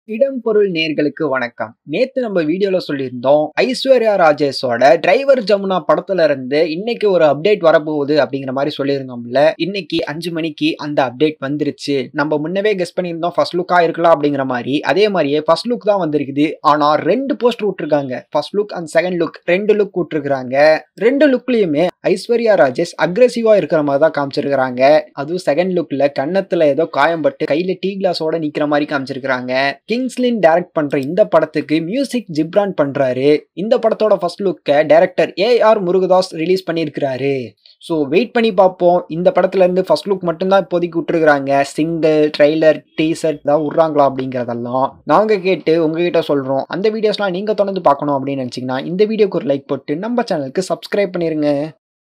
இடம் பொருள் நேர்களுக்கு வணக்கம் நேத்து நம்ம வீடியோல சொல்லியிருந்தோம் ஐஸ்வர்யா ராஜேஷோட டிரைவர் ஜமுனா படத்துல இருந்து இன்னைக்கு ஒரு அப்டேட் வரப்போகுது அப்படிங்கிற மாதிரி சொல்லியிருந்தோம்ல இன்னைக்கு அஞ்சு மணிக்கு அந்த அப்டேட் வந்துருச்சு நம்ம முன்னவே கெஸ் பண்ணியிருந்தோம் ஃபர்ஸ்ட் லுக்கா இருக்கலாம் அப்படிங்கிற மாதிரி அதே மாதிரியே ஃபர்ஸ்ட் லுக் தான் வந்திருக்குது ஆனா ரெண்டு போஸ்டர் விட்டுருக்காங்க first look and second look ரெண்டு லுக் விட்டுருக்காங்க ரெண்டு லுக்லயுமே ஐஸ்வர்யா ராஜேஷ் அக்ரெசிவா இருக்கிற மாதிரி தான் காமிச்சிருக்காங்க அதுவும் செகண்ட் லுக்ல கன்னத்துல ஏதோ காயம்பட்டு கையில டீ கிளாஸோட நிக்கிற மாதிரி காமிச்சிருக்காங்க கிங்ஸ்லின் டைரக்ட் பண்ற இந்த படத்துக்கு மியூசிக் ஜிப்ரான் பண்றாரு இந்த படத்தோட ஃபர்ஸ்ட் லுக்கை director A R Murugadoss release பண்ணியிருக்கிறாரு ஸோ வெயிட் பண்ணி பார்ப்போம் இந்த படத்துல இருந்து ஃபர்ஸ்ட் லுக் மட்டும்தான் இப்போதைக்கு விட்டுருக்காங்க சிங்கிள் ட்ரெய்லர் டீசர் தான் விட்றாங்களா அப்படிங்கிறதெல்லாம் நாங்க கேட்டு உங்ககிட்ட சொல்றோம் அந்த வீடியோஸ்லாம் நீங்க தொடர்ந்து பார்க்கணும் அப்படின்னு நினைச்சீங்கன்னா இந்த வீடியோக்கு ஒரு லைக் போட்டு நம்ம சேனலுக்கு சப்ஸ்கிரைப் பண்ணிருங்க